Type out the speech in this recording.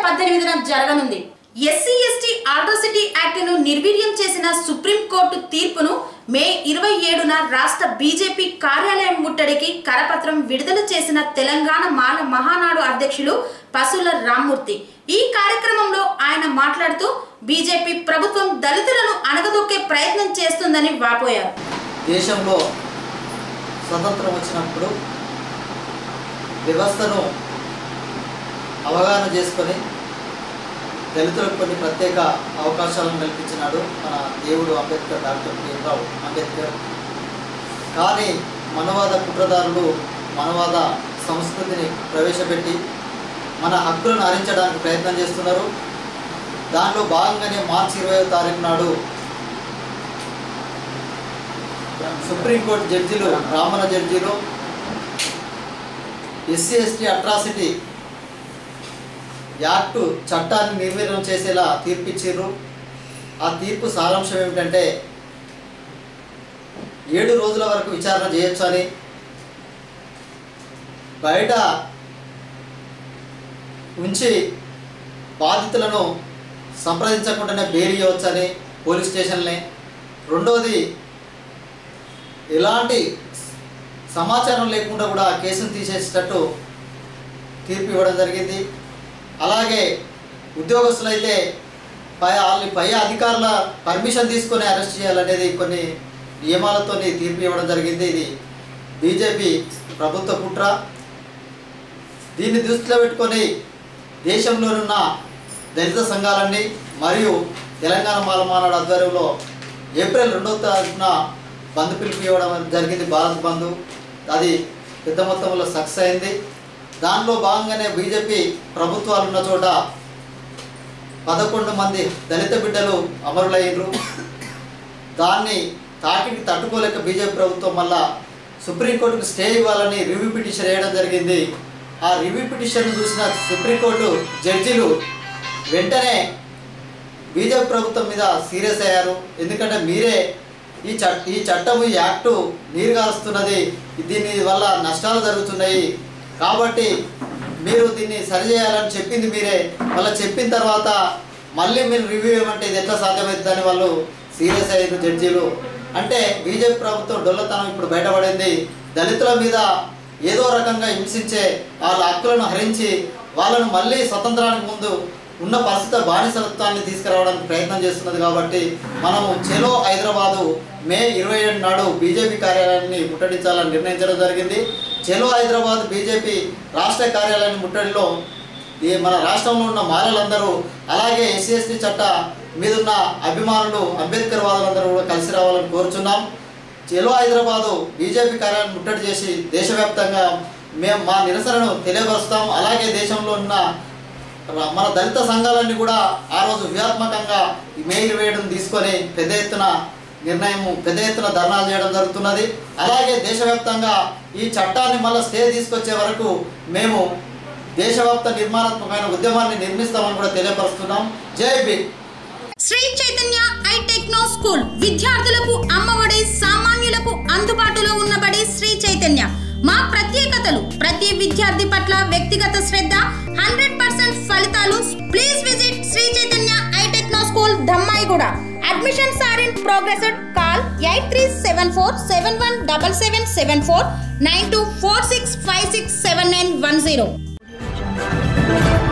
పద్దెనిమిదిన జరగనుంది SC ST atrocity act ను నిర్వీర్యం చేసిన సుప్రీంకోర్టు తీర్పును మే ఇరవై ఏడున రాష్ట్ర బీజేపీ కార్యాలయం ముట్టడికి కరపత్రం విడుదల చేసిన తెలంగాణ మాల మహానాడు అధ్యక్షులు పసుల రామ్మూర్తి ఈ కార్యక్రమంలో ఆయన మాట్లాడుతూ బీజేపీ ప్రభుత్వం దళితులను అణగదొక్కే ప్రయత్నం చేస్తుందని వాపోయారు దేశంలో స్వతంత్రం వచ్చినప్పుడు వ్యవస్థను అవగాహన చేసుకొని దళితులకు కొన్ని ప్రత్యేక అవకాశాలను కల్పించినాడు మన దేవుడు అంబేద్కర్ డాక్టర్ భీమరావు అంబేద్కర్ కానీ మనవాద కుట్రదారులు మనవాద సంస్కృతిని ప్రవేశపెట్టి మన హక్కులను హరించడానికి ప్రయత్నం చేస్తున్నారు దానిలో భాగంగానే మార్చి ఇరవై తారీఖు నాడు సుప్రీంకోర్టు జడ్జిలు రామన జడ్జిలు ఎస్సీ ఎస్టీ అట్రాసిటీ యాక్ట్ చట్టాన్ని నిర్వీర్యం చేసేలా తీర్పిచ్చిర్రు ఆ తీర్పు సారాంశం ఏమిటంటే ఏడు రోజుల వరకు విచారణ చేయొచ్చు అని బయట ఉంచి బాధితులను సంప్రదించకుండానే బెయిల్ ఇవ్వచ్చని పోలీస్ స్టేషన్లే రెండవది ఎలాంటి సమాచారం లేకుండా కూడా ఆ కేసును తీసేసేటట్టు తీర్పు ఇవ్వడం జరిగింది అలాగే ఉద్యోగస్తులైతే పై వాళ్ళ పై అధికారుల పర్మిషన్ తీసుకొని అరెస్ట్ చేయాలనేది కొన్ని నియమాలతో తీర్పు ఇవ్వడం జరిగింది ఇది బీజేపీ ప్రభుత్వ కుట్ర దీన్ని దృష్టిలో పెట్టుకొని దేశంలోనున్న దళిత సంఘాలన్నీ మరియు తెలంగాణ మాలమానాడు ఆధ్వర్యంలో ఏప్రిల్ రెండవ తారీఖున బంద్ పిలుపు ఇవ్వడం జరిగింది భారత్ బంధు అది పెద్ద మొత్తంలో సక్సెస్ అయింది దానిలో భాగంగానే బీజేపీ ప్రభుత్వాలు ఉన్న చోట పదకొండు మంది దళిత బిడ్డలు అమరులయ్యారు దాన్ని తాకిడికి తట్టుకోలేక బీజేపీ ప్రభుత్వం మళ్ళా సుప్రీంకోర్టుకు స్టే ఇవ్వాలని రివ్యూ పిటిషన్ వేయడం జరిగింది ఆ రివ్యూ పిటిషన్ చూసిన సుప్రీంకోర్టు జడ్జిలు వెంటనే బీజేపీ ప్రభుత్వం మీద సీరియస్ అయ్యారు ఎందుకంటే మీరే ఈ చట్ ఈ చట్టం ఈ యాక్టు నీరు కారుస్తున్నది దీని వల్ల నష్టాలు జరుగుతున్నాయి కాబట్టి మీరు దీన్ని సరిచేయాలని చెప్పింది మీరే మళ్ళీ చెప్పిన తర్వాత మళ్ళీ మీరు రివ్యూ ఇవ్వమంటే ఇది ఎట్లా సాధ్యమవుతుందని వాళ్ళు సీరియస్ అయ్యారు జడ్జీలు అంటే బీజేపీ ప్రభుత్వం డొల్లతనం ఇప్పుడు బయటపడింది దళితుల మీద ఏదో రకంగా హింసించే వాళ్ళ హక్కులను హరించి వాళ్ళను మళ్ళీ స్వతంత్రానికి ముందు ఉన్న పరిస్థితి బానిసత్వాన్ని తీసుకురావడానికి ప్రయత్నం చేస్తున్నది కాబట్టి మనము చెలో హైదరాబాదు మే ఇరవై ఏడు నాడు బీజేపీ కార్యాలయాన్ని ముట్టడించాలని నిర్ణయించడం జరిగింది చెలో హైదరాబాద్ బీజేపీ రాష్ట్ర కార్యాలయాన్ని ముట్టడిలో ఈ మన రాష్ట్రంలో ఉన్న మాలలందరూ అలాగే ఎస్సీ ఎస్టీ చట్ట మీదున్న అభిమానులు అంబేద్కర్ వాదులందరూ కూడా కలిసి రావాలని కోరుచున్నాం చెలో హైదరాబాదు బీజేపీ కార్యాలయాన్ని ముట్టడి చేసి దేశవ్యాప్తంగా మేము మా నిరసనను తెలియపరుస్తాం అలాగే దేశంలో ఉన్న ర- మన దళిత సంఘాలన్నీ కూడా ఆ రోజు వ్యూహాత్మకంగా ఈ మే ఇరవై ఏడును తీసుకొని పెద్ద ఎత్తున నిర్ణయం పెద్ద ఎత్తున ధర్నాలు చేయడం జరుగుతున్నది అలాగే దేశవ్యాప్తంగా ఈ చట్టాన్ని మళ్ళీ స్టే తీసుకొచ్చే వరకు మేము దేశవ్యాప్త నిర్మాణాత్మకమైన ఉద్యమాన్ని నిర్మిస్తామని కూడా తెలియపరుస్తున్నాం Jai Bhim Shri Chaitanya I techno school విద్యార్థులకు అమ్మఒడి సామాన్యులకు అందుబాటులో ఉన్నబడి శ్రీ చైతన్య మా ప్రత్యేకతలు ప్రతి విద్యార్థి పట్ల వ్యక్తిగత శ్రద్ధ హండ్రెడ్ పర్సెంట్ ఫలితాలు please visit Shri Chaitanya I techno school Dammaiguda admissions are in progress call eight three seven four seven one double seven seven four nine two four six five six seven nine one zero